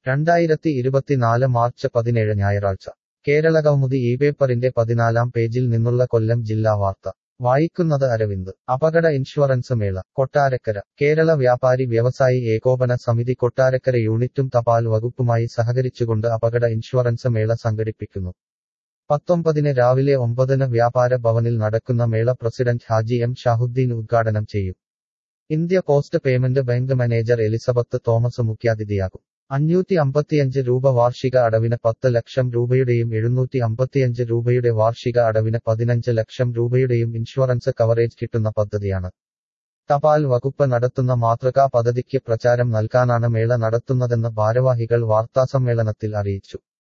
രണ്ടായിരത്തി ഇരുപത്തിനാല് മാർച്ച് പതിനേഴ് ഞായറാഴ്ച കേരളകൗമുദി ഈ പേപ്പറിന്റെ പതിനാലാം പേജിൽ നിന്നുള്ള കൊല്ലം ജില്ലാ വാർത്ത വായിക്കുന്നത് അരവിന്ദ് അപകട ഇൻഷുറൻസ് മേള കൊട്ടാരക്കര കേരള വ്യാപാരി വ്യവസായി ഏകോപന സമിതി കൊട്ടാരക്കര യൂണിറ്റും തപാൽ വകുപ്പുമായി സഹകരിച്ചുകൊണ്ട് അപകട ഇൻഷുറൻസ് മേള സംഘടിപ്പിക്കുന്നു പത്തൊമ്പതിന് രാവിലെ ഒമ്പതിന് വ്യാപാര ഭവനിൽ നടക്കുന്ന മേള പ്രസിഡന്റ് ഹാജി എം ഷാഹുദ്ദീൻ ഉദ്ഘാടനം ചെയ്യും India post payment bank manager Elizabeth Thomas മുഖ്യാതിഥിയാകും അഞ്ഞൂറ്റി അമ്പത്തിയഞ്ച് രൂപ വാർഷിക അടവിന് പത്ത് ലക്ഷം രൂപയുടെയും എഴുന്നൂറ്റി അമ്പത്തിയഞ്ച് രൂപയുടെ വാർഷിക അടവിന് പതിനഞ്ച് ലക്ഷം രൂപയുടെയും ഇൻഷുറൻസ് കവറേജ് കിട്ടുന്ന പദ്ധതിയാണ് തപാൽ വകുപ്പ് നടത്തുന്ന മാതൃകാ പദ്ധതിക്ക് പ്രചാരം നൽകാനാണ് മേള നടത്തുന്നതെന്ന് ഭാരവാഹികൾ വാർത്താസമ്മേളനത്തിൽ അറിയിച്ചു